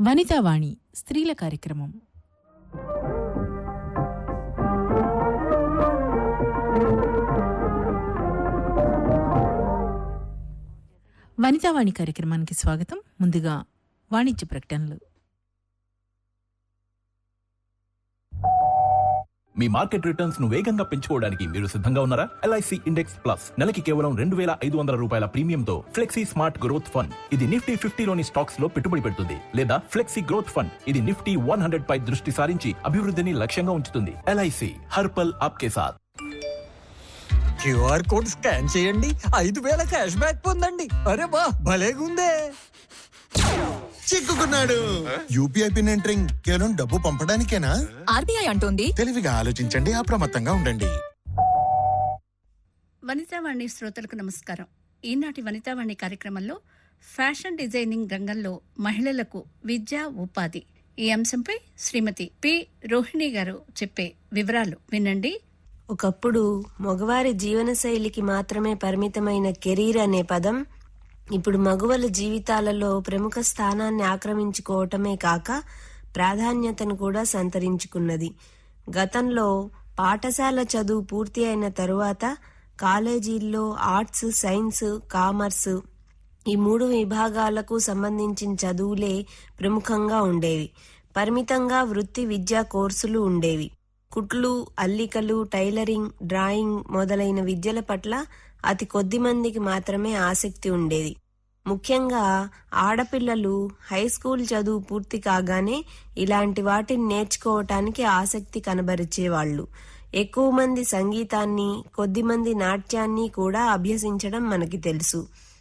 వనితావాణి స్త్రీల కార్యక్రమం వనితావాణి కార్యక్రమానికి స్వాగతం ముందుగా వాణిజ్య ప్రకటనలు మీ మార్కెట్ రిటర్న్స్ ను వేగంగా పెంచుకోవడానికి మీరు సిద్ధంగా ఉన్నారా ఎల్ఐసి ఇండెక్స్ ప్లస్ నెలకి కేవలం రెండు వేల ఐదు వందల రూపాయల ప్రీమియంతో ఫ్లెక్సీ స్మార్ట్ గ్రోత్ ఫండ్ ఇది నిఫ్టీ ఫిఫ్టీలోని స్టాక్స్ లో పెట్టుబడి పెడుతుంది లేదా ఫ్లెక్సీ గ్రోత్ ఫండ్ ఇది నిఫ్టీ వన్ హండ్రెడ్ పై దృష్టి సారించి అభివృద్ధిని లక్ష్యంగా ఉంచుతుంది ఎల్ఐసి హర్పల్ ఆప్కే సాథ్ క్యూఆర్ కోడ్ స్కాన్ చేయండి ఐదు వేల క్యాష్ బ్యాక్ పొందండి అరే వా భలేగుందే చిక్కుకున్నాడు యూపీఐ పిన్ ఎంటరింగ్ కేవలం డబ్బు పంపడానికేనా ఆర్బీఐ అంటోంది తెలివిగా ఆలోచించండి అప్రమత్తంగా ఉండండి వనితావాణి శ్రోతలకు నమస్కారం ఈనాటి వనితావాణి కార్యక్రమంలో ఫ్యాషన్ డిజైనింగ్ రంగంలో మహిళలకు విద్య ఉపాధి ఈ అంశంపై శ్రీమతి పి రోహిణి గారు చెప్పే వివరాలు వినండి ఒకప్పుడు మగవారి జీవనశైలికి మాత్రమే పరిమితమైన కెరీర్ అనే పదం ఇప్పుడు మగవల జీవితాలలో ప్రముఖ స్థానాన్ని ఆక్రమించుకోవటమే కాక ప్రాధాన్యతను కూడా సంతరించుకున్నది గతంలో పాఠశాల చదువు పూర్తి అయిన తరువాత కాలేజీల్లో ఆర్ట్స్ సైన్స్ కామర్స్ ఈ మూడు విభాగాలకు సంబంధించిన చదువులే ప్రముఖంగా ఉండేవి పరిమితంగా వృత్తి విద్యా కోర్సులు ఉండేవి కుట్లు అల్లికలు టైలరింగ్ డ్రాయింగ్ మొదలైన విద్యల పట్ల అతి కొద్ది మందికి మాత్రమే ఆసక్తి ఉండేది ముఖ్యంగా ఆడపిల్లలు హై స్కూల్ చదువు పూర్తి కాగానే ఇలాంటి వాటిని నేర్చుకోవటానికి ఆసక్తి కనబరిచేవాళ్లు ఎక్కువ మంది సంగీతాన్ని కొద్ది మంది నాట్యాన్ని కూడా అభ్యసించడం మనకి తెలుసు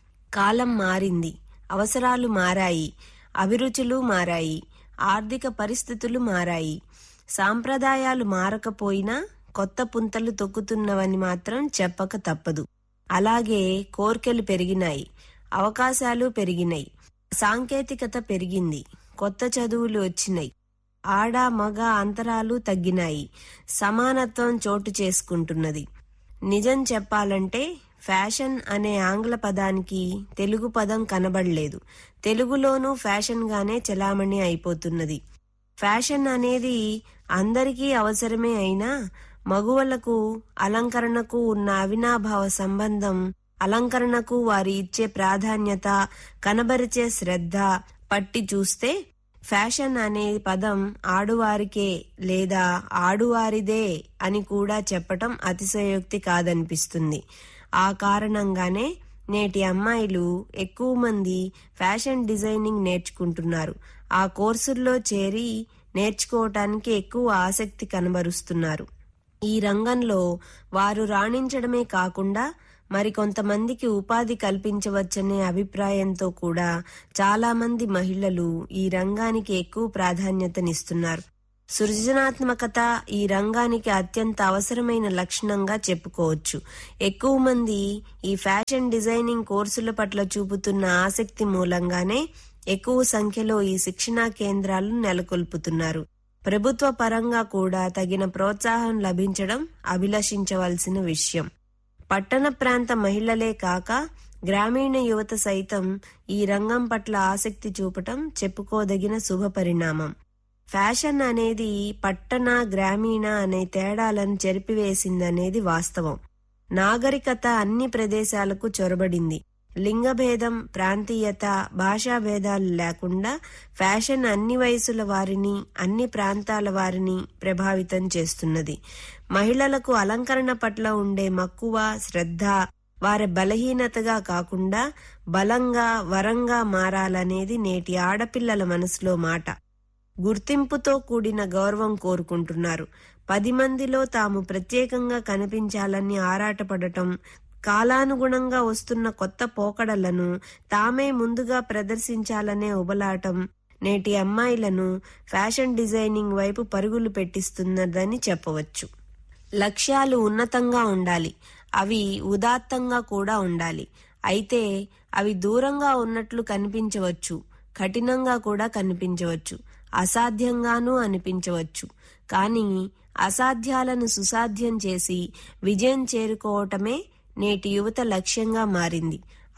కాలం మారింది అవసరాలు మారాయి అభిరుచులు మారాయి ఆర్థిక పరిస్థితులు మారాయి సాంప్రదాయాలు మారకపోయినా కొత్త పుంతలు తొక్కుతున్నవని మాత్రం చెప్పక తప్పదు అలాగే కోర్కెలు పెరిగినాయి అవకాశాలు పెరిగినాయి సాంకేతికత పెరిగింది కొత్త చదువులు వచ్చినాయి ఆడ మగ అంతరాలు తగ్గినాయి సమానత్వం చోటు చేసుకుంటున్నది నిజం చెప్పాలంటే ఫ్యాషన్ అనే ఆంగ్ల పదానికి తెలుగు పదం కనబడలేదు తెలుగులోనూ ఫ్యాషన్ గానే చలామణి అయిపోతున్నది ఫ్యాషన్ అనేది అందరికీ అవసరమే అయినా మగువలకు అలంకరణకు ఉన్న అవినాభావ సంబంధం అలంకరణకు వారి ఇచ్చే ప్రాధాన్యత కనబరిచే శ్రద్ధ పట్టి చూస్తే ఫ్యాషన్ అనే పదం ఆడువారికే లేదా ఆడువారిదే అని కూడా చెప్పటం అతిశయోక్తి కాదనిపిస్తుంది ఆ కారణంగానే నేటి అమ్మాయిలు ఎక్కువ మంది ఫ్యాషన్ డిజైనింగ్ నేర్చుకుంటున్నారు ఆ కోర్సుల్లో చేరి నేర్చుకోవటానికి ఎక్కువ ఆసక్తి కనబరుస్తున్నారు ఈ రంగంలో వారు రాణించడమే కాకుండా మరికొంతమందికి ఉపాధి కల్పించవచ్చనే అభిప్రాయంతో కూడా చాలా మంది మహిళలు ఈ రంగానికి ఎక్కువ ప్రాధాన్యతనిస్తున్నారు సృజనాత్మకత ఈ రంగానికి అత్యంత అవసరమైన లక్షణంగా చెప్పుకోవచ్చు ఎక్కువ మంది ఈ ఫ్యాషన్ డిజైనింగ్ కోర్సుల పట్ల చూపుతున్న ఆసక్తి మూలంగానే ఎక్కువ సంఖ్యలో ఈ శిక్షణా కేంద్రాలు నెలకొల్పుతున్నారు ప్రభుత్వ పరంగా కూడా తగిన ప్రోత్సాహం లభించడం అభిలషించవలసిన విషయం పట్టణ ప్రాంత మహిళలే కాక గ్రామీణ యువత సైతం ఈ రంగం పట్ల ఆసక్తి చూపటం చెప్పుకోదగిన శుభ పరిణామం ఫ్యాషన్ అనేది పట్టణ గ్రామీణ అనే తేడాలను చెరిపివేసిందనేది వాస్తవం నాగరికత అన్ని ప్రదేశాలకు చొరబడింది లింగభేదం ప్రాంతీయత భాషా భేదాలు లేకుండా ఫ్యాషన్ అన్ని వయసుల వారిని అన్ని ప్రాంతాల వారిని ప్రభావితం చేస్తున్నది మహిళలకు అలంకరణ పట్ల ఉండే మక్కువ శ్రద్ధ వారి బలహీనతగా కాకుండా బలంగా వరంగా మారాలనేది నేటి ఆడపిల్లల మనసులో మాట గుర్తింపుతో కూడిన గౌరవం కోరుకుంటున్నారు పది మందిలో తాము ప్రత్యేకంగా కనిపించాలని ఆరాటపడటం కాలానుగుణంగా వస్తున్న కొత్త పోకడలను తామే ముందుగా ప్రదర్శించాలనే ఉబలాటం నేటి అమ్మాయిలను ఫ్యాషన్ డిజైనింగ్ వైపు పరుగులు పెట్టిస్తున్నదని చెప్పవచ్చు లక్ష్యాలు ఉన్నతంగా ఉండాలి అవి ఉదాత్తంగా కూడా ఉండాలి అయితే అవి దూరంగా ఉన్నట్లు కనిపించవచ్చు కఠినంగా కూడా కనిపించవచ్చు అసాధ్యంగానూ అనిపించవచ్చు కానీ అసాధ్యాలను సుసాధ్యం చేసి విజయం చేరుకోవటమే నేటి యువత లక్ష్యంగా మారింది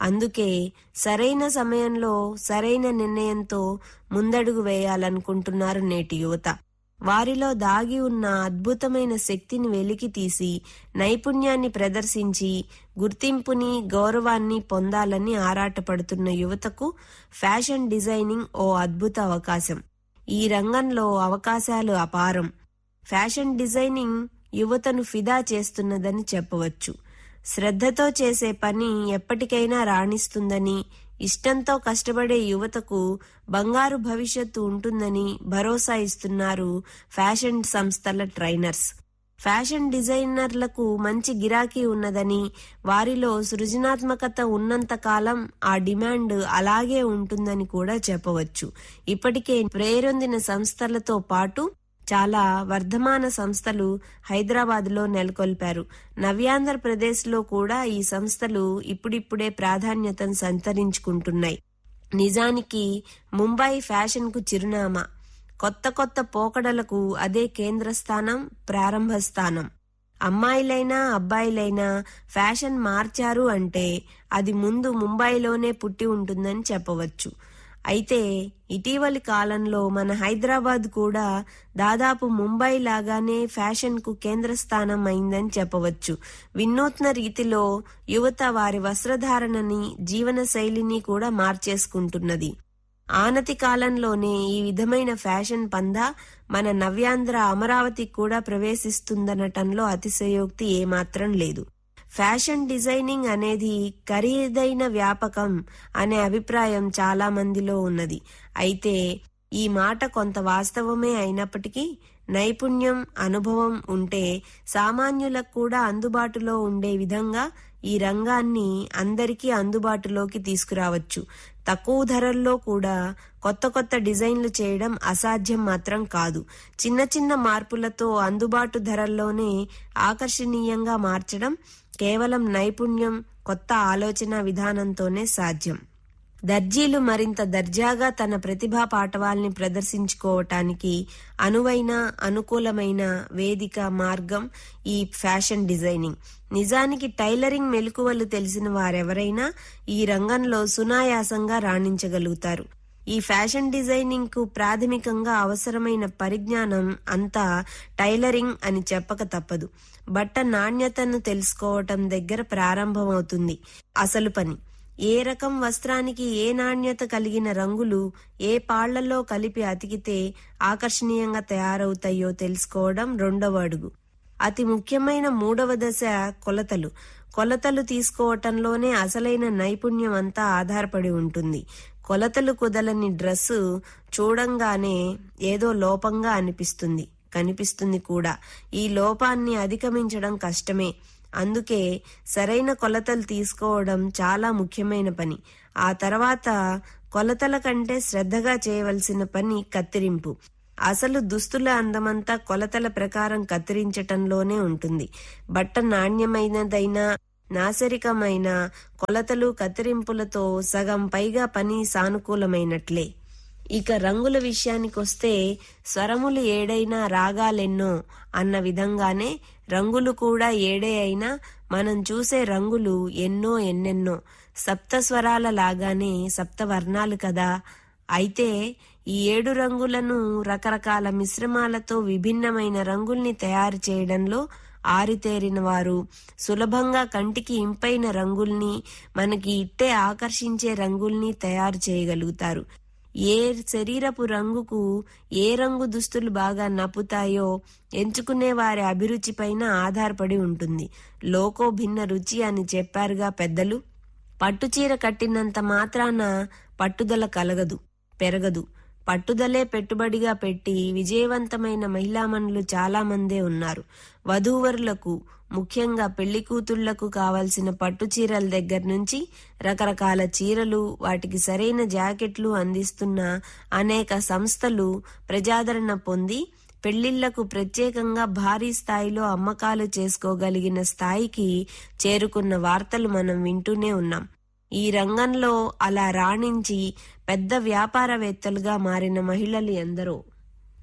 అందుకే సరైన సమయంలో సరైన నిర్ణయంతో ముందడుగు వేయాలనుకుంటున్నారు నేటి యువత వారిలో దాగి ఉన్న అద్భుతమైన శక్తిని వెలికి తీసి నైపుణ్యాన్ని ప్రదర్శించి గుర్తింపుని గౌరవాన్ని పొందాలని ఆరాటపడుతున్న యువతకు ఫ్యాషన్ డిజైనింగ్ ఓ అద్భుత అవకాశం ఈ రంగంలో అవకాశాలు అపారం ఫ్యాషన్ డిజైనింగ్ యువతను ఫిదా చేస్తున్నదని చెప్పవచ్చు శ్రద్ధతో చేసే పని ఎప్పటికైనా రాణిస్తుందని ఇష్టంతో కష్టపడే యువతకు బంగారు భవిష్యత్తు ఉంటుందని భరోసా ఇస్తున్నారు ఫ్యాషన్ సంస్థల ట్రైనర్స్ ఫ్యాషన్ డిజైనర్లకు మంచి గిరాకీ ఉన్నదని వారిలో సృజనాత్మకత ఉన్నంత కాలం ఆ డిమాండ్ అలాగే ఉంటుందని కూడా చెప్పవచ్చు ఇప్పటికే ప్రేరొందిన సంస్థలతో పాటు చాలా వర్ధమాన సంస్థలు హైదరాబాద్ లో నెలకొల్పారు నవ్యాంధ్రప్రదేశ్ లో కూడా ఈ సంస్థలు ఇప్పుడిప్పుడే ప్రాధాన్యతను సంతరించుకుంటున్నాయి నిజానికి ముంబై ఫ్యాషన్ కు చిరునామా కొత్త కొత్త పోకడలకు అదే కేంద్ర స్థానం ప్రారంభ స్థానం అమ్మాయిలైనా అబ్బాయిలైనా ఫ్యాషన్ మార్చారు అంటే అది ముందు ముంబైలోనే పుట్టి ఉంటుందని చెప్పవచ్చు అయితే ఇటీవలి కాలంలో మన హైదరాబాద్ కూడా దాదాపు ముంబై లాగానే ఫ్యాషన్ కు కేంద్ర స్థానం అయిందని చెప్పవచ్చు వినూత్న రీతిలో యువత వారి వస్త్రధారణని జీవన శైలిని కూడా మార్చేసుకుంటున్నది ఆనతి కాలంలోనే ఈ విధమైన ఫ్యాషన్ పందా మన నవ్యాంధ్ర అమరావతి కూడా ప్రవేశిస్తుందనటంలో అతిశయోక్తి ఏమాత్రం లేదు ఫ్యాషన్ డిజైనింగ్ అనేది ఖరీదైన వ్యాపకం అనే అభిప్రాయం చాలా మందిలో ఉన్నది అయితే ఈ మాట కొంత వాస్తవమే అయినప్పటికీ నైపుణ్యం అనుభవం ఉంటే సామాన్యులకు కూడా అందుబాటులో ఉండే విధంగా ఈ రంగాన్ని అందరికీ అందుబాటులోకి తీసుకురావచ్చు తక్కువ ధరల్లో కూడా కొత్త కొత్త డిజైన్లు చేయడం అసాధ్యం మాత్రం కాదు చిన్న చిన్న మార్పులతో అందుబాటు ధరల్లోనే ఆకర్షణీయంగా మార్చడం కేవలం నైపుణ్యం కొత్త ఆలోచన విధానంతోనే సాధ్యం దర్జీలు మరింత దర్జాగా తన ప్రతిభా పాటవాల్ని ప్రదర్శించుకోవటానికి అనువైన అనుకూలమైన వేదిక మార్గం ఈ ఫ్యాషన్ డిజైనింగ్ నిజానికి టైలరింగ్ మెలకువలు తెలిసిన వారెవరైనా ఈ రంగంలో సునాయాసంగా రాణించగలుగుతారు ఈ ఫ్యాషన్ డిజైనింగ్ కు ప్రాథమికంగా అవసరమైన పరిజ్ఞానం అంతా టైలరింగ్ అని చెప్పక తప్పదు బట్ట నాణ్యతను తెలుసుకోవటం దగ్గర ప్రారంభమవుతుంది అసలు పని ఏ రకం వస్త్రానికి ఏ నాణ్యత కలిగిన రంగులు ఏ పాళ్లలో కలిపి అతికితే ఆకర్షణీయంగా తయారవుతాయో తెలుసుకోవడం రెండవ అడుగు అతి ముఖ్యమైన మూడవ దశ కొలతలు కొలతలు తీసుకోవటంలోనే అసలైన నైపుణ్యం అంతా ఆధారపడి ఉంటుంది కొలతలు కుదలని డ్రెస్సు చూడంగానే ఏదో లోపంగా అనిపిస్తుంది కనిపిస్తుంది కూడా ఈ లోపాన్ని అధిగమించడం కష్టమే అందుకే సరైన కొలతలు తీసుకోవడం చాలా ముఖ్యమైన పని ఆ తర్వాత కొలతల కంటే శ్రద్ధగా చేయవలసిన పని కత్తిరింపు అసలు దుస్తుల అందమంతా కొలతల ప్రకారం కత్తిరించటంలోనే ఉంటుంది బట్ట నాణ్యమైనదైనా నాసరికమైన కొలతలు కత్తిరింపులతో సగం పైగా పని సానుకూలమైనట్లే ఇక రంగుల విషయానికొస్తే స్వరములు ఏడైనా రాగాలెన్నో అన్న విధంగానే రంగులు కూడా ఏడే అయినా మనం చూసే రంగులు ఎన్నో ఎన్నెన్నో సప్త స్వరాల లాగానే సప్త వర్ణాలు కదా అయితే ఈ ఏడు రంగులను రకరకాల మిశ్రమాలతో విభిన్నమైన రంగుల్ని తయారు చేయడంలో ఆరితేరిన వారు సులభంగా కంటికి ఇంపైన రంగుల్ని మనకి ఇట్టే ఆకర్షించే రంగుల్ని తయారు చేయగలుగుతారు ఏ శరీరపు రంగుకు ఏ రంగు దుస్తులు బాగా నప్పుతాయో ఎంచుకునే వారి అభిరుచిపైన ఆధారపడి ఉంటుంది లోకో భిన్న రుచి అని చెప్పారుగా పెద్దలు పట్టుచీర కట్టినంత మాత్రాన పట్టుదల కలగదు పెరగదు పట్టుదలే పెట్టుబడిగా పెట్టి విజయవంతమైన మహిళామణులు చాలా మందే ఉన్నారు వధూవరులకు ముఖ్యంగా పెళ్లి కూతుళ్లకు కావలసిన పట్టు చీరల దగ్గర నుంచి రకరకాల చీరలు వాటికి సరైన జాకెట్లు అందిస్తున్న అనేక సంస్థలు ప్రజాదరణ పొంది పెళ్లిళ్లకు ప్రత్యేకంగా భారీ స్థాయిలో అమ్మకాలు చేసుకోగలిగిన స్థాయికి చేరుకున్న వార్తలు మనం వింటూనే ఉన్నాం ఈ రంగంలో అలా రాణించి పెద్ద వ్యాపారవేత్తలుగా మారిన మహిళలు ఎందరో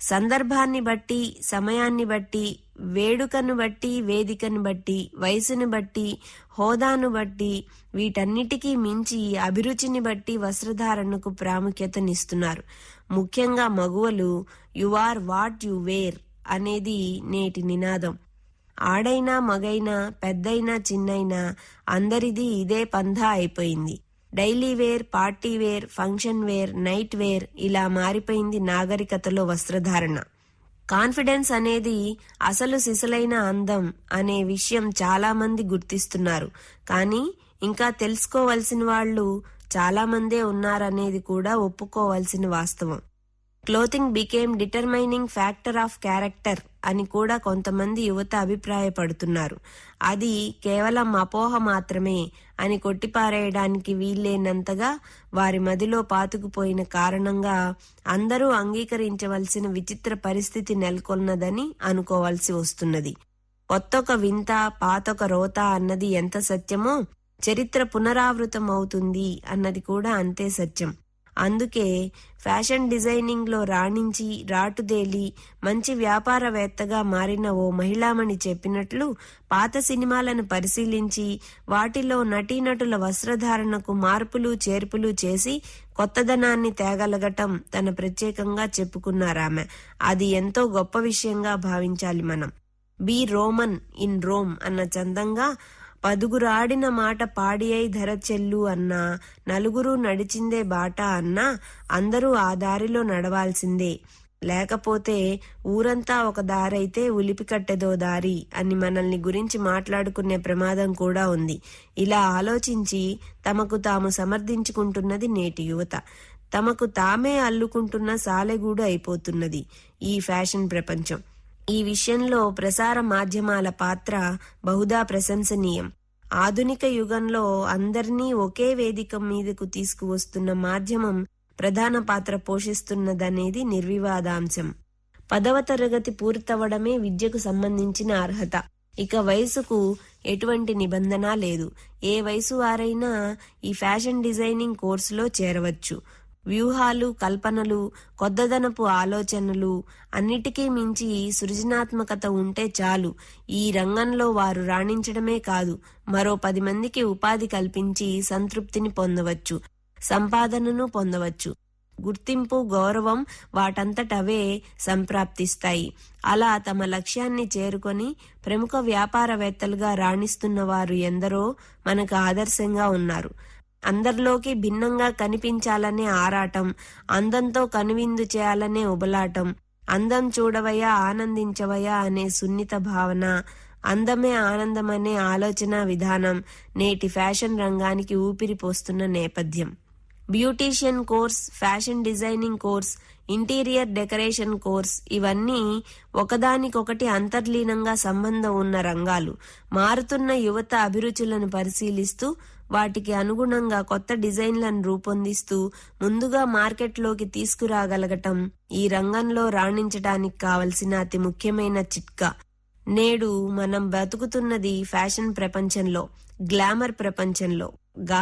సందర్భాన్ని బట్టి సమయాన్ని బట్టి వేడుకను బట్టి వేదికను బట్టి వయసును బట్టి హోదాను బట్టి వీటన్నిటికీ మించి అభిరుచిని బట్టి వస్త్రధారణకు ప్రాముఖ్యతనిస్తున్నారు ముఖ్యంగా మగువలు you are what you wear అనేది నేటి నినాదం ఆడైనా మగైనా పెద్దైనా చిన్నైనా అందరిది ఇదే పంధా అయిపోయింది daily wear party wear function wear night wear ఇలా మారిపోయింది నాగరికతలో వస్త్రధారణ కాన్ఫిడెన్స్ అనేది అసలు సిసలైన అందం అనే విషయం చాలా మంది గుర్తిస్తున్నారు కానీ ఇంకా తెలుసుకోవలసిన వాళ్ళు చాలా మందే ఉన్నారనేది కూడా ఒప్పుకోవాల్సిన వాస్తవం clothing became determining factor of character అని కూడా కొంతమంది యువత అభిప్రాయపడుతున్నారు అది కేవలం అపోహ మాత్రమే అని కొట్టిపారేయడానికి వీల్లేనంతగా వారి మదిలో పాతుకుపోయిన కారణంగా అందరూ అంగీకరించవలసిన విచిత్ర పరిస్థితి నెలకొన్నదని అనుకోవాల్సి వస్తున్నది కొత్తొక వింత పాతొక రోత అన్నది ఎంత సత్యమో చరిత్ర పునరావృతం అవుతుంది అన్నది కూడా అంతే సత్యం అందుకే ఫ్యాషన్ డిజైనింగ్ లో రాణించి రాటుదేలి మంచి వ్యాపారవేత్తగా మారిన ఓ మహిళామణి చెప్పినట్లు పాత సినిమాలను పరిశీలించి వాటిలో నటీనటుల వస్త్రధారణకు మార్పులు చేర్పులు చేసి కొత్తదనాన్ని తేగలగటం తన ప్రత్యేకంగా చెప్పుకున్నారామె అది ఎంతో గొప్ప విషయంగా భావించాలి మనం బి రోమన్ ఇన్ రోమ్ అన్న చందంగా పదుగురాడిన మాట పాడి అయి ధర చెల్లు అన్నా నలుగురు నడిచిందే బాట అన్నా అందరూ ఆ దారిలో నడవాల్సిందే లేకపోతే ఊరంతా ఒక దారైతే ఉలిపి కట్టెదో దారి అని మనల్ని గురించి మాట్లాడుకునే ప్రమాదం కూడా ఉంది ఇలా ఆలోచించి తమకు తాము సమర్థించుకుంటున్నది నేటి యువత తమకు తామే అల్లుకుంటున్న సాలెగూడు అయిపోతున్నది ఈ ఫ్యాషన్ ప్రపంచం ఈ విషయంలో ప్రసార మాధ్యమాల పాత్ర బహుదా ప్రశంసనీయం ఆధునిక యుగంలో అందరినీ ఒకే వేదిక మీదకు తీసుకువస్తున్న మాధ్యమం ప్రధాన పాత్ర పోషిస్తున్నదనేది నిర్వివాదాంశం పదవ తరగతి పూర్తవడమే విద్యకు సంబంధించిన అర్హత ఇక వయసుకు ఎటువంటి నిబంధన లేదు ఏ వయసు వారైనా ఈ ఫ్యాషన్ డిజైనింగ్ కోర్సులో చేరవచ్చు వ్యూహాలు కల్పనలు కొత్తదనపు ఆలోచనలు అన్నిటికీ మించి సృజనాత్మకత ఉంటే చాలు ఈ రంగంలో వారు రాణించడమే కాదు మరో పది మందికి ఉపాధి కల్పించి సంతృప్తిని పొందవచ్చు సంపాదనను పొందవచ్చు గుర్తింపు గౌరవం వాటంతటవే సంప్రాప్తిస్తాయి అలా తమ లక్ష్యాన్ని చేరుకొని ప్రముఖ వ్యాపారవేత్తలుగా రాణిస్తున్న వారు ఎందరో మనకు ఆదర్శంగా ఉన్నారు అందరిలోకి భిన్నంగా కనిపించాలనే ఆరాటం అందంతో కనువిందు చేయాలనే ఉబలాటం అందం చూడవయా ఆనందించవయా అనే సున్నిత భావన అందమే ఆనందమనే ఆలోచన విధానం నేటి ఫ్యాషన్ రంగానికి ఊపిరి పోస్తున్న నేపథ్యం beautician course fashion designing course interior decoration course ఇవన్నీ ఒకదానికొకటి అంతర్లీనంగా సంబంధం ఉన్న రంగాలు మారుతున్న యువత అభిరుచులను పరిశీలిస్తూ వాటికి అనుగుణంగా కొత్త డిజైన్లను రూపొందిస్తూ ముందుగా మార్కెట్లోకి తీసుకురాగలగటం ఈ రంగంలో రాణించడానికి కావలసిన అతి ముఖ్యమైన చిట్కా నేడు మనం బతుకుతున్నది ఫ్యాషన్ ప్రపంచంలో గ్లామర్ ప్రపంచంలో